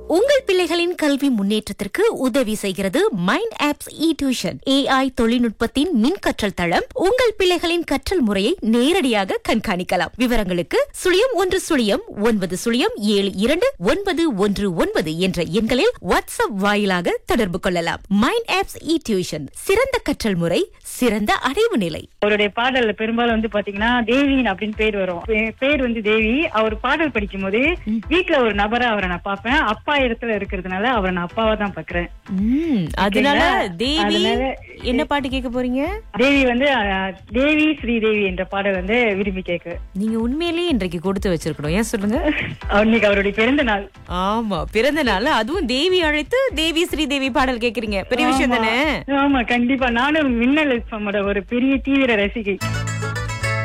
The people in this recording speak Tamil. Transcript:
உங்கள் பிள்ளைகளின் கல்வி முன்னேற்றத்திற்கு உதவி செய்கிறது mind apps e tuition AI தொழில்நுட்பத்தின் மின் கற்றல் தளம் உங்கள் பிள்ளைகளின் கற்றல் முறையை நேரடியாக கண்காணிக்கலாம் விவரங்களுக்கு சுழியம் ஒன்று சுழியம் ஒன்பது சுழியம் ஏழு இரண்டு ஒன்பது ஒன்று ஒன்பது என்ற எண்களில் வாட்ஸ்அப் வாயிலாக தொடர்பு கொள்ளலாம் மைண்ட் ஆப்ஸ் இ டியூஷன் சிறந்த கற்றல் முறை சிறந்த அடைவு நிலை அவருடைய பாடல்ல பெரும்பாலும் வந்து பாத்தீங்கன்னா தேவின் அப்படின்னு பேர் வரும் பே- பேர் வந்து தேவி அவர் பாடல் படிக்கும் போது வீட்டுல ஒரு நபரா அவரை நான் பாப்பேன் அப்பா இடத்துல இருக்கிறதுனால அவரை நான் அப்பாவா தான் பாக்குறேன் உம், அதனால தேவி அதனால- என்ன பாட்டு கேட்க போறீங்க தேவி வந்து அஹ், தேவி ஸ்ரீதேவி என்ற பாடல் வந்து விரும்பி கேக்கு நீங்க உண்மையிலேயே இன்றைக்கு கொடுத்து வச்சிருக்கணும் ஏன் சொல்லுங்க அன்னைக்கு அவருடைய பிறந்த நாள் ஆமா பிறந்த நாள் அதுவும் தேவி அழைத்து தேவி ஸ்ரீதேவி பாடல் கேக்குறீங்க பெரிய விஷயம் தானே ஆமா கண்டிப்பா நானும் மின்னல் எஃப்எம்மோட ஒரு பெரிய தீவிர ரசிகை